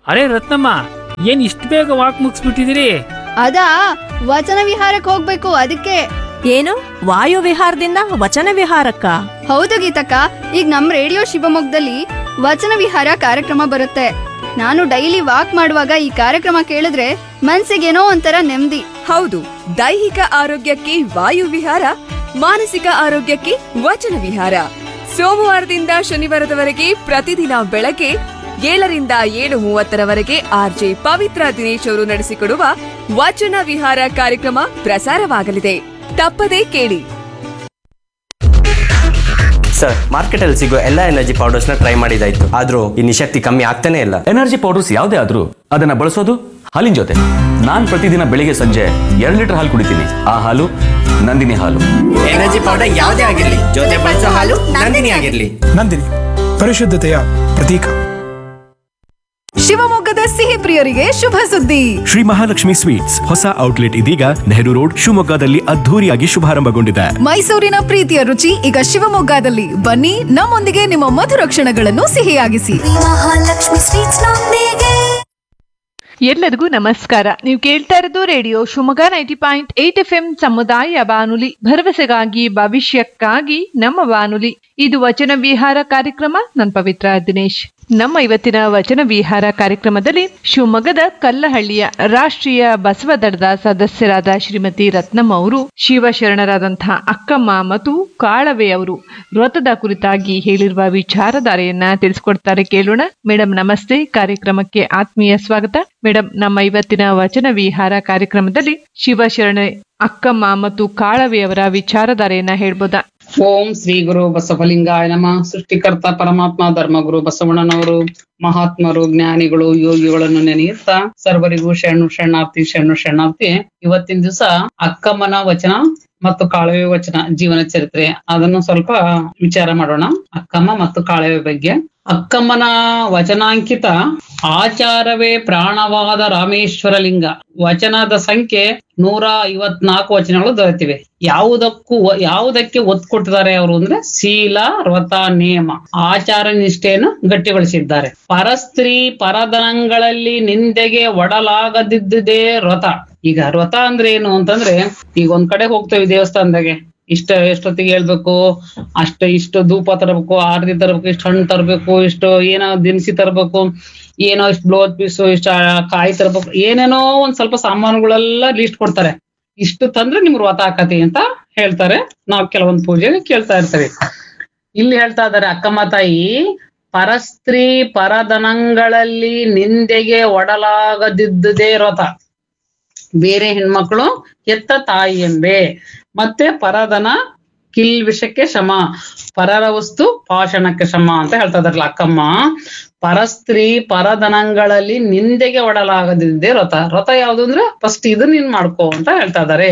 ಅರೆ ರತ್ನಮ್ಮ ಏನ್ ಇಷ್ಟು ಬೇಗ ವಾಕ್ ಮುಗಿಸ್ಬಿಟ್ಟಿದಿರಿ ಅದಾ ವಚನ ವಿಹಾರಕ್ಕೆ ಹೋಗ್ಬೇಕು ಅದಕ್ಕೆ ಏನು ವಾಯು ವಿಹಾರದಿಂದ ವಚನ ವಿಹಾರಕ್ಕ ಹೌದು ಗೀತಕ್ಕ ಈಗ ನಮ್ ರೇಡಿಯೋ ಶಿವಮೊಗ್ಗದಲ್ಲಿ ವಚನ ವಿಹಾರ ಕಾರ್ಯಕ್ರಮ ಬರುತ್ತೆ ನಾನು ಡೈಲಿ ವಾಕ್ ಮಾಡುವಾಗ ಈ ಕಾರ್ಯಕ್ರಮ ಕೇಳಿದ್ರೆ ಮನ್ಸಿಗೇನೋ ಒಂಥರ ನೆಮ್ಮದಿ ಹೌದು ದೈಹಿಕ ಆರೋಗ್ಯಕ್ಕೆ ವಾಯು ವಿಹಾರ ಮಾನಸಿಕ ಆರೋಗ್ಯಕ್ಕೆ ವಚನ ವಿಹಾರ ಸೋಮವಾರದಿಂದ ಶನಿವಾರದವರೆಗೆ ಪ್ರತಿದಿನ ಬೆಳಗ್ಗೆ ಏಳರಿಂದ ಏಳು ಮೂವತ್ತರವರೆಗೆ ಆರ್ಜೆ ಪವಿತ್ರ ದಿನೇಶ್ ಅವರು ನಡೆಸಿಕೊಡುವ ವಚನ ವಿಹಾರ ಕಾರ್ಯಕ್ರಮ ಪ್ರಸಾರವಾಗಲಿದೆ ತಪ್ಪದೇ ಕೇಳಿ ಸರ್ ಮಾರ್ಕೆಟಲ್ಲಿ ಸಿಗೋ ಎಲ್ಲ ಎನರ್ಜಿ ಪೌಡರ್ಸ್ನ ಟ್ರೈ ಮಾಡಿದಾಯ್ತು ಆದ್ರೂ ಈ ನಿಶಕ್ತಿ ಕಮ್ಮಿ ಆಗ್ತಾನೆ ಇಲ್ಲ ಎನರ್ಜಿ ಪೌಡರ್ಸ್ ಯಾವುದೇ ಆದ್ರೂ ಅದನ್ನ ಬಳಸೋದು ಹಾಲಿನ ಜೊತೆ ನಾನ್ ಪ್ರತಿದಿನ ಬೆಳಿಗ್ಗೆ ಸಂಜೆ ಎರಡು ಲೀಟರ್ ಹಾಲು ಕುಡಿತೀನಿ ಆ ಹಾಲು ನಂದಿನಿ ಹಾಲು ಎನರ್ಜಿ ಪೌಡರ್ ಯಾವುದೇ ಆಗಿರ್ಲಿ ಜೊತೆ ಬಳಸೋ ಹಾಲು ನಂದಿನಿ ಆಗಿರ್ಲಿ ನಂದಿನಿ ಪರಿಶುದ್ಧತೆಯ ಪ್ರತೀಕ ಶಿವಮೊಗ್ಗದ ಸಿಹಿ ಪ್ರಿಯರಿಗೆ ಶುಭ ಸುದ್ದಿ ಶ್ರೀ ಮಹಾಲಕ್ಷ್ಮಿ ಸ್ವೀಟ್ಸ್ ಹೊಸ ಔಟ್ಲೆಟ್ ಇದೀಗ ನೆಹರು ರೋಡ್ ಶಿವಮೊಗ್ಗದಲ್ಲಿ ಅದ್ಧೂರಿಯಾಗಿ ಶುಭಾರಂಭಗೊಂಡಿದೆ ಮೈಸೂರಿನ ಪ್ರೀತಿಯ ರುಚಿ ಈಗ ಶಿವಮೊಗ್ಗದಲ್ಲಿ ಬನ್ನಿ ನಮ್ಮೊಂದಿಗೆ ನಿಮ್ಮ ಮಧುರ ಕ್ಷಣಗಳನ್ನು ಸಿಹಿಯಾಗಿಸಿ ಮಹಾಲಕ್ಷ್ಮಿ ಸ್ವೀಟ್ಸ್ ನೊಂದಿಗೆ ಎಲ್ಲರಿಗೂ ನಮಸ್ಕಾರ ನೀವು ಕೇಳ್ತಾ ಇರೋದು radio Shivamogga ninety point eight F M ಸಮುದಾಯ ಬಾನುಲಿ ಭರವಸೆಗಾಗಿ ಭವಿಷ್ಯಕ್ಕಾಗಿ ನಮ್ಮ ಬಾನುಲಿ ಇದು ವಚನ ವಿಹಾರ ಕಾರ್ಯಕ್ರಮ ನನ್ ಪವಿತ್ರ ದಿನೇಶ್ ನಮ್ಮ ಇವತ್ತಿನ ವಚನ ವಿಹಾರ ಕಾರ್ಯಕ್ರಮದಲ್ಲಿ ಶಿವಮೊಗ್ಗದ ಕಲ್ಲಹಳ್ಳಿಯ ರಾಷ್ಟ್ರೀಯ ಬಸವ ದಳದ ಸದಸ್ಯರಾದ ಶ್ರೀಮತಿ ರತ್ನಮ್ಮ ಅವರು ಶಿವಶರಣರಾದಂತಹ ಅಕ್ಕಮ್ಮ ಮತ್ತು ಕಾಳವೆ ಅವರು ವ್ರತದ ಕುರಿತಾಗಿ ಹೇಳಿರುವ ವಿಚಾರಧಾರೆಯನ್ನ ತಿಳಿಸ್ಕೊಡ್ತಾರೆ ಕೇಳೋಣ ಮೇಡಮ್ ನಮಸ್ತೆ ಕಾರ್ಯಕ್ರಮಕ್ಕೆ ಆತ್ಮೀಯ ಸ್ವಾಗತ ಮೇಡಮ್ ನಮ್ಮ ಇವತ್ತಿನ ವಚನ ವಿಹಾರ ಕಾರ್ಯಕ್ರಮದಲ್ಲಿ ಶಿವಶರಣೆ ಅಕ್ಕಮ್ಮ ಮತ್ತು ಕಾಳವೆಯವರ ವಿಚಾರಧಾರೆಯನ್ನ ಹೇಳ್ಬೋದಾ ಓಂ ಶ್ರೀ ಗುರು ಬಸವಲಿಂಗಾಯ ನಮಃ ಸೃಷ್ಟಿಕರ್ತ ಪರಮಾತ್ಮ ಧರ್ಮಗುರು ಬಸವಣ್ಣನವರು ಮಹಾತ್ಮರು ಜ್ಞಾನಿಗಳು ಯೋಗಿಗಳನ್ನು ನೆನೆಯುತ್ತಾ ಸರ್ವರಿಗೂ ಶರಣು ಶರಣಾರ್ಥಿ ಶರಣು ಶರಣಾರ್ಥಿ ಇವತ್ತಿನ ದಿವಸ ಅಕ್ಕಮ್ಮನ ವಚನ ಮತ್ತು ಕಾಳವೆ ವಚನ ಜೀವನ ಚರಿತ್ರೆ ಅದನ್ನು ಸ್ವಲ್ಪ ವಿಚಾರ ಮಾಡೋಣ ಅಕ್ಕಮ್ಮ ಮತ್ತು ಕಾಳವೆ ಬಗ್ಗೆ ಅಕ್ಕಮ್ಮನ ವಚನಾಂಕಿತ ಆಚಾರವೇ ಪ್ರಾಣವಾದ ರಾಮೇಶ್ವರ ಲಿಂಗ ವಚನದ ಸಂಖ್ಯೆ ನೂರ ಐವತ್ನಾಲ್ಕು ವಚನಗಳು ದೊರೆತಿವೆ ಯಾವುದಕ್ಕೂ ಯಾವುದಕ್ಕೆ ಒತ್ತು ಕೊಟ್ಟಿದ್ದಾರೆ ಅವರು ಅಂದ್ರೆ ಶೀಲ ವ್ರತ ನೇಮ ಆಚಾರ ನಿಷ್ಠೆಯನ್ನು ಗಟ್ಟಿಗೊಳಿಸಿದ್ದಾರೆ ಪರಸ್ತ್ರೀ ಪರದನಗಳಲ್ಲಿ ನಿಂದೆಗೆ ಒಡಲಾಗದಿದ್ದುದೇ ವ್ರತ ಈಗ ವ್ರತ ಅಂದ್ರೆ ಏನು ಅಂತಂದ್ರೆ ಈಗ ಒಂದ್ ಕಡೆ ಹೋಗ್ತೇವೆ ದೇವಸ್ಥಾನದಾಗೆ ಇಷ್ಟ ಎಷ್ಟೊತ್ತಿಗೆ ಹೇಳ್ಬೇಕು ಅಷ್ಟು ಇಷ್ಟು ಧೂಪ ತರಬೇಕು ಆರತಿ ತರಬೇಕು ಇಷ್ಟು ಹಣ್ಣು ತರಬೇಕು ಇಷ್ಟು ಏನೋ ದಿನಸಿ ತರಬೇಕು ಏನೋ ಇಷ್ಟು ಬ್ಲೌಸ್ ಪೀಸು ಇಷ್ಟು ಕಾಯಿ ತರಬೇಕು ಏನೇನೋ ಒಂದ್ ಸ್ವಲ್ಪ ಸಾಮಾನುಗಳೆಲ್ಲ ಲಿಸ್ಟ್ ಕೊಡ್ತಾರೆ ಇಷ್ಟು ತಂದ್ರೆ ನಿಮ್ಗೆ ವ್ರತ ಆಕತಿ ಅಂತ ಹೇಳ್ತಾರೆ ನಾವು ಕೆಲವೊಂದು ಪೂಜೆಗೆ ಕೇಳ್ತಾ ಇರ್ತೀವಿ ಇಲ್ಲಿ ಹೇಳ್ತಾ ಇದ್ದಾರೆ ಅಕ್ಕಮ್ಮ ತಾಯಿ ಪರಸ್ತ್ರೀ ಪರದನಗಳಲ್ಲಿ ನಿಂದೆಗೆ ಒಡಲಾಗದಿದ್ದುದೇ ವ್ರತ ಬೇರೆ ಹೆಣ್ಮಕ್ಳು ಎತ್ತ ತಾಯಿ ಎಂಬೆ ಮತ್ತೆ ಪರದನ ಕಿಲ್ ವಿಷಕ್ಕೆ ಶಮ ಪರರ ವಸ್ತು ಪಾಷಣಕ್ಕೆ ಶಮ ಅಂತ ಹೇಳ್ತಾ ಇದಾರಲ್ಲ ಅಕ್ಕಮ್ಮ ಪರಸ್ತ್ರೀ ಪರದನಗಳಲ್ಲಿ ನಿಂದೆಗೆ ಒಡಲಾಗದಿದ್ದೆ ವ್ರತ ವ್ರತ ಯಾವ್ದು ಅಂದ್ರೆ ಫಸ್ಟ್ ಇದು ನೀನ್ ಮಾಡ್ಕೋ ಅಂತ ಹೇಳ್ತಾ ಇದಾರೆ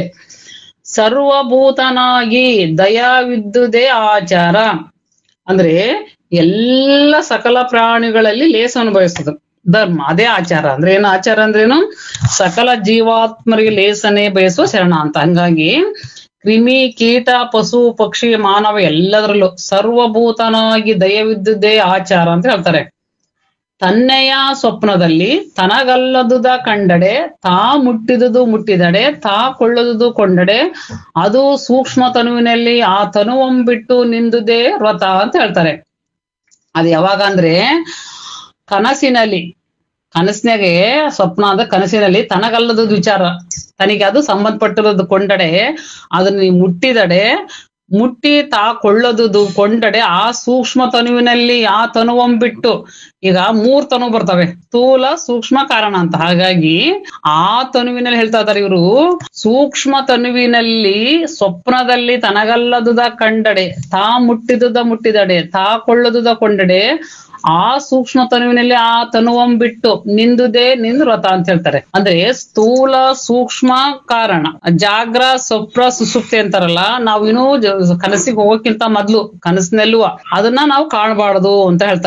ಸರ್ವಭೂತನಾಗಿ ದಯಾವಿದ್ದುದೇ ಆಚಾರ ಅಂದ್ರೆ ಎಲ್ಲ ಸಕಲ ಪ್ರಾಣಿಗಳಲ್ಲಿ ಲೇಸವನ್ನು ಬಯಸುದು ಧರ್ಮ ಅದೇ ಆಚಾರ ಅಂದ್ರೆ ಏನು ಆಚಾರ ಅಂದ್ರೇನು ಸಕಲ ಜೀವಾತ್ಮರಿಗೆ ಲೇಸನೆ ಬಯಸುವ ಶರಣ ಅಂತ ಹಂಗಾಗಿ ಕ್ರಿಮಿ ಕೀಟ ಪಶು ಪಕ್ಷಿ ಮಾನವ ಎಲ್ಲದರಲ್ಲೂ ಸರ್ವಭೂತನಾಗಿ ದಯವಿದ್ದುದೇ ಆಚಾರ ಅಂತ ಹೇಳ್ತಾರೆ ತನ್ನೆಯ ಸ್ವಪ್ನದಲ್ಲಿ ತನಗಲ್ಲದುದ ಕಂಡಡೆ ತಾ ಮುಟ್ಟಿದುದು ಮುಟ್ಟಿದಡೆ ತಾ ಕೊಳ್ಳದುದು ಕೊಂಡಡೆ ಅದು ಸೂಕ್ಷ್ಮ ತನುವಿನಲ್ಲಿ ಆ ತನುವಂಬಿಟ್ಟು ನಿಂದುದೇ ವ್ರತ ಅಂತ ಹೇಳ್ತಾರೆ ಅದು ಯಾವಾಗ ಅಂದ್ರೆ ಕನಸಿನಲ್ಲಿ ಕನಸಿನಾಗೆ ಸ್ವಪ್ನ ಅಂದ್ರೆ ಕನಸಿನಲ್ಲಿ ತನಗಲ್ಲದ ವಿಚಾರ ತನಗೆ ಅದು ಸಂಬಂಧಪಟ್ಟಿರೋದು ಕೊಂಡಡೆ ಅದನ್ನ ನೀವು ಮುಟ್ಟಿದಡೆ ಮುಟ್ಟಿ ತಾ ಕೊಳ್ಳದುದು ಕೊಂಡಡೆ ಆ ಸೂಕ್ಷ್ಮ ತನುವಿನಲ್ಲಿ ಆ ತನುವಂಬಿಟ್ಟು ಈಗ ಮೂರ್ ತನು ಬರ್ತವೆ ಸ್ಥೂಲ ಸೂಕ್ಷ್ಮ ಕಾರಣ ಅಂತ ಹಾಗಾಗಿ ಆ ತನುವಿನಲ್ಲಿ ಹೇಳ್ತಾ ಇದಾರೆ ಇವರು ಸೂಕ್ಷ್ಮ ತನುವಿನಲ್ಲಿ ಸ್ವಪ್ನದಲ್ಲಿ ತನಗಲ್ಲದುದ ಕಂಡಡೆ ತಾ ಮುಟ್ಟಿದುದ ಮುಟ್ಟಿದಡೆ ತಾ ಕೊಳ್ಳದುದ ಕೊಂಡಡೆ ಆ ಸೂಕ್ಷ್ಮ ತನುವಿನಲ್ಲಿ ಆ ತನುವಂ ಬಿಟ್ಟು ನಿಂದುದೇ ನಿಂದು ವ್ರತ ಅಂತ ಹೇಳ್ತಾರೆ ಅಂದ್ರೆ ಸ್ಥೂಲ ಸೂಕ್ಷ್ಮ ಕಾರಣ ಜಾಗ್ರ ಸ್ವಪ್ನ ಸುಸುಪ್ತಿ ಅಂತಾರಲ್ಲ ನಾವು ಇನ್ನೂ ಜ- ಕನಸಿಗೆ ಹೋಗೋಕ್ಕಿಂತ ಮೊದ್ಲು ಕನಸಿನಲ್ಲೂ ಅದನ್ನ ನಾವು ಕಾಣಬಾರದು ಅಂತ ಹೇಳ್ತಾರೆ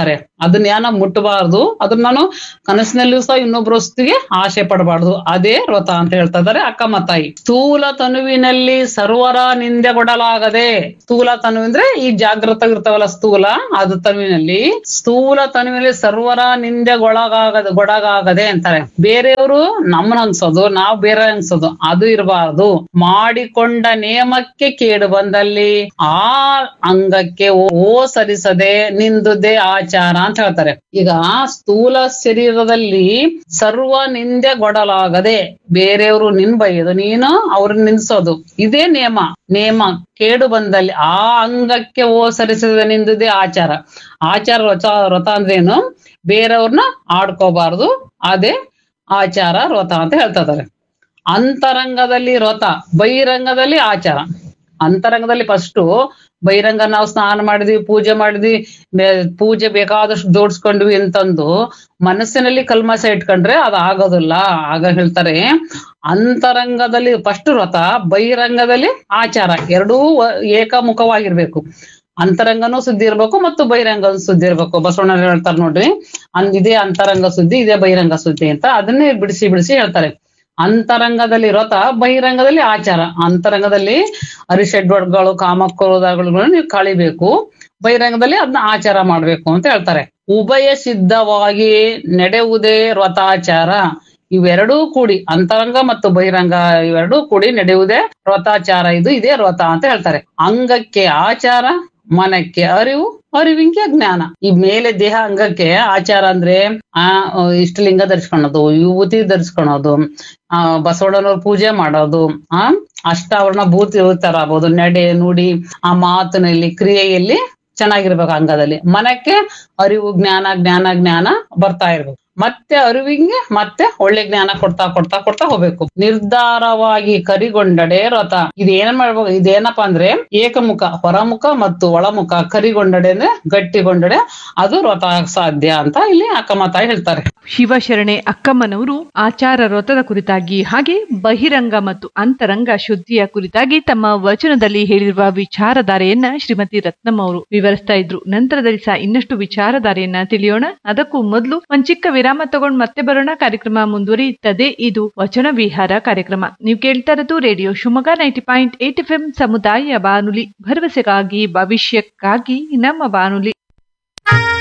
ಅದು ಜ್ಞಾನ ಮುಟ್ಟಬಾರ್ದು ಅದನ್ನ ನಾನು ಕನಸಿನಲ್ಲಿಯೂ ಸಹ ಇನ್ನೊಬ್ಬರ ವಸ್ತುವಿಗೆ ಆಸೆ ಪಡಬಾರ್ದು ಅದೇ ವ್ರತ ಅಂತ ಹೇಳ್ತಾ ಇದ್ದಾರೆ ಅಕ್ಕಮ್ಮ ತಾಯಿ ಸ್ಥೂಲ ತನುವಿನಲ್ಲಿ ಸರ್ವರ ನಿಂದೆಗೊಡಲಾಗದೆ ಸ್ಥೂಲ ತನು ಅಂದ್ರೆ ಈ ಜಾಗೃತ ಇರ್ತಾವಲ್ಲ ಸ್ಥೂಲ ಅದು ತನುವಿನಲ್ಲಿ ಸ್ಥೂಲ ತನುವಿನಲ್ಲಿ ಸರ್ವರ ನಿಂದೆಗೊಳಗಾಗದ ಗೊಡಗಾಗದೆ ಅಂತಾರೆ ಬೇರೆಯವರು ನಮ್ಮನ್ನ ಅನ್ಸೋದು ನಾವು ಬೇರೆ ಅನ್ಸೋದು ಅದು ಇರಬಾರದು ಮಾಡಿಕೊಂಡ ನೇಮಕ್ಕೆ ಕೇಡು ಬಂದಲ್ಲಿ ಆ ಅಂಗಕ್ಕೆ ಓ ಸರಿಸದೆ ನಿಂದುದೇ ಆಚಾರ ಅಂತ ಹೇಳ್ತಾರೆ ಈಗ ಸ್ಥೂಲ ಶರೀರದಲ್ಲಿ ಸರ್ವ ನಿಂದೆಗೊಡಲಾಗದೆ ಬೇರೆಯವರು ನಿನ್ ಬೈಯೋದು ನೀನು ಅವ್ರನ್ನ ನಿನ್ಸೋದು ಇದೇ ನಿಯಮ ನೇಮ ಕೇಡು ಬಂದಲ್ಲಿ ಆ ಅಂಗಕ್ಕೆ ಓ ಸರಿಸದೆ ನಿಂದುದೇ ಆಚಾರ ಆಚಾರ ವ್ರತ ವ್ರತ ಅಂದ್ರೇನು ಬೇರೆಯವ್ರನ್ನ ಆಡ್ಕೋಬಾರ್ದು ಅದೇ ಆಚಾರ ವ್ರತ ಅಂತ ಹೇಳ್ತಾ ಇದಾರೆ ಅಂತರಂಗದಲ್ಲಿ ವ್ರತ ಬಹಿರಂಗದಲ್ಲಿ ಆಚಾರ ಅಂತರಂಗದಲ್ಲಿ ಫಸ್ಟು ಬಹಿರಂಗ ನಾವು ಸ್ನಾನ ಮಾಡಿದ್ವಿ ಪೂಜೆ ಮಾಡಿದ್ವಿ ಬೆ- ಪೂಜೆ ಬೇಕಾದಷ್ಟು ಜೋಡಿಸ್ಕೊಂಡ್ವಿ ಅಂತಂದು ಮನಸ್ಸಿನಲ್ಲಿ ಕಲ್ಮಸ ಇಟ್ಕೊಂಡ್ರೆ ಅದು ಆಗೋದಿಲ್ಲ ಆಗ ಹೇಳ್ತಾರೆ ಅಂತರಂಗದಲ್ಲಿ ಫಸ್ಟ್ ವ್ರತ ಬಹಿರಂಗದಲ್ಲಿ ಆಚಾರ ಎರಡೂ ವ- ಏಕಮುಖವಾಗಿರ್ಬೇಕು ಅಂತರಂಗನೂ ಸುದ್ದಿ ಇರ್ಬೇಕು ಮತ್ತು ಬಹಿರಂಗನೂ ಸುದ್ದಿ ಇರ್ಬೇಕು ಬಸವಣ್ಣ ಹೇಳ್ತಾರೆ ನೋಡ್ರಿ ಅನ್ ಇದೇ ಅಂತರಂಗ ಸುದ್ದಿ ಇದೇ ಬಹಿರಂಗ ಸುದ್ದಿ ಅಂತ ಅದನ್ನೇ ಬಿಡಿಸಿ ಬಿಡಿಸಿ ಹೇಳ್ತಾರೆ ಅಂತರಂಗದಲ್ಲಿ ವ್ರತ ಬಹಿರಂಗದಲ್ಲಿ ಆಚಾರ ಅಂತರಂಗದಲ್ಲಿ ಅರಿಷಡ್ವರ್ಗಳು ಕಾಮಕ್ರೋಧಗಳನ್ನು ನೀವು ಕಳಿಬೇಕು ಬಹಿರಂಗದಲ್ಲಿ ಅದನ್ನ ಆಚಾರ ಮಾಡ್ಬೇಕು ಅಂತ ಹೇಳ್ತಾರೆ ಉಭಯ ಸಿದ್ಧವಾಗಿ ನಡೆಯುವುದೇ ವ್ರತಾಚಾರ ಇವೆರಡೂ ಕೂಡಿ ಅಂತರಂಗ ಮತ್ತು ಬಹಿರಂಗ ಇವೆರಡೂ ಕೂಡಿ ನಡೆಯುವುದೇ ವ್ರತಾಚಾರ ಇದು ಇದೇ ವ್ರತ ಅಂತ ಹೇಳ್ತಾರೆ ಅಂಗಕ್ಕೆ ಆಚಾರ ಮನಕ್ಕೆ ಅರಿವು ಅರಿವಿಂಗೆ ಜ್ಞಾನ ಈ ಮೇಲೆ ದೇಹ ಅಂಗಕ್ಕೆ ಆಚಾರ ಅಂದ್ರೆ ಆ ಇಷ್ಟಲಿಂಗ ಧರಿಸ್ಕೊಳೋದು ವಿಭೂತಿ ಧರಿಸ್ಕೊಳೋದು ಆ ಬಸವಣ್ಣನವ್ರ ಪೂಜೆ ಮಾಡೋದು ಆ ಅಷ್ಟಾವರಣ ಭೂತಿ ತರ ಆಗ್ಬೋದು ನಡೆ ನುಡಿ ಆ ಮಾತಿನಲ್ಲಿ ಕ್ರಿಯೆಯಲ್ಲಿ ಚೆನ್ನಾಗಿರ್ಬೇಕು ಅಂಗದಲ್ಲಿ ಮನಕ್ಕೆ ಅರಿವು ಜ್ಞಾನ ಜ್ಞಾನ ಜ್ಞಾನ ಬರ್ತಾ ಇರ್ಬೇಕು ಮತ್ತೆ ಅರಿವಿಂಗೆ ಮತ್ತೆ ಒಳ್ಳೆ ಜ್ಞಾನ ಕೊಡ್ತಾ ಕೊಡ್ತಾ ಕೊಡ್ತಾ ಹೋಗ್ಬೇಕು ನಿರ್ಧಾರವಾಗಿ ಕರಿಗೊಂಡಡೆ ವ್ರತ ಇದೇನ್ ಮಾಡ್ಬೇಕು ಇದೇನಪ್ಪಾ ಅಂದ್ರೆ ಏಕಮುಖ ಹೊರಮುಖ ಮತ್ತು ಒಳಮುಖ ಕರಿಗೊಂಡಡೆ ಅಂದ್ರೆ ಗಟ್ಟಿಗೊಂಡಡೆ ಅದು ವ್ರತ ಸಾಧ್ಯ ಅಂತ ಇಲ್ಲಿ ಅಕ್ಕಮ್ಮ ತಾಯಿ ಹೇಳ್ತಾರೆ ಶಿವಶರಣೆ ಅಕ್ಕಮ್ಮನವರು ಆಚಾರ ವ್ರತದ ಕುರಿತಾಗಿ ಹಾಗೆ ಬಹಿರಂಗ ಮತ್ತು ಅಂತರಂಗ ಶುದ್ಧಿಯ ಕುರಿತಾಗಿ ತಮ್ಮ ವಚನದಲ್ಲಿ ಹೇಳಿರುವ ವಿಚಾರಧಾರೆಯನ್ನ ಶ್ರೀಮತಿ ರತ್ನಮ್ಮ ಅವರು ವಿವರಿಸ್ತಾ ಇದ್ರು ನಂತರದಲ್ಲಿ ಸಹ ಇನ್ನಷ್ಟು ವಿಚಾರಧಾರೆಯನ್ನ ತಿಳಿಯೋಣ ಅದಕ್ಕೂ ಮೊದಲು ಒಂದ್ ಚಿಕ್ಕ ವಿರಾಮ ತಗೊಂಡ್ ಮತ್ತೆ ಬರೋಣ ಕಾರ್ಯಕ್ರಮ ಮುಂದುವರಿಯುತ್ತದೆ ಇದು ವಚನ ವಿಹಾರ ಕಾರ್ಯಕ್ರಮ ನೀವು ಕೇಳ್ತಾ ಇರೋದು radio Shivamogga ninety point eight F M ಸಮುದಾಯ ಬಾನುಲಿ ಭರವಸೆಗಾಗಿ ಭವಿಷ್ಯಕ್ಕಾಗಿ ನಮ್ಮ ಬಾನುಲಿ